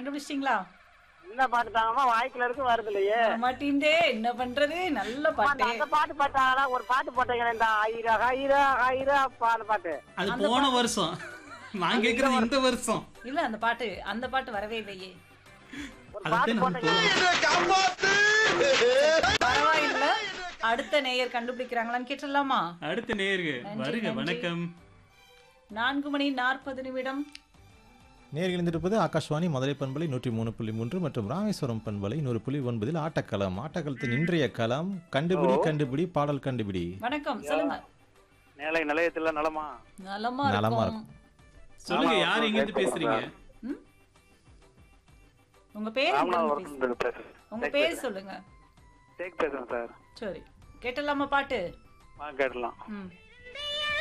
கண்டுபிடிச்சிட்டீங்களா என்ன பாட்டு தாங்கம்மா வாய்க்குள்ள இருக்கு வருது இல்லையே மாட்டீண்டே என்ன பண்றது நல்ல அம்மா, பாட்டு அந்த பாட்டு பாட்டாங்களா ஒரு பாட்டு போட்டீங்க இந்த ஆயிரா ஹைரா ஹைரா பாடு பாட்டு அது போன வருஷம் நான் கேக்குறது இந்த வருஷம் இல்ல அந்த பாட்டு அந்த பாட்டு வரவே இல்லையே ஒரு அதுதான் பாட்டு நம்ம போட்டீங்க பரவாயில்ல அடுத்த நேயர் கண்டுபிடிக்கிறாங்களான்னு கேட்டுடலாமா அடுத்த நேயருக்கு நன்றி, வருக நன்றி. வணக்கம் நான்கு மணி நாற்பது நிமிடம் நேர்கள் இருந்திருப்பது ஆகாஷ்வாணி மதுரை பண்பலை நூற்றி மூணு புள்ளி மூன்று மற்றும் ராமேஸ்வரம் பண்பலை நூறு புள்ளி ஒன்பதில் ஆட்டக்களம் ஆட்டக்களத்தின் இன்றைய களம் கண்டுபிடி கண்டுபிடி பாடல் கண்டுபிடி வணக்கம் சொல்லுங்க நிலை நிலையத்துல நலமா நலமா நலமா இருக்கும் சொல்லுங்க ஆமா, யார் ஆமா, எங்க இருந்து பேசுறேன் பேசுறீங்க ம்? உங்க பேர் எங்க இருந்து பேசுறீங்க? பேசுறேன் உங்க பேர் சொல்லுங்க டேக் பேசுறேன் சார் சரி கேட்டலாமா பாட்டு ஆ கேட்டலாம் ம்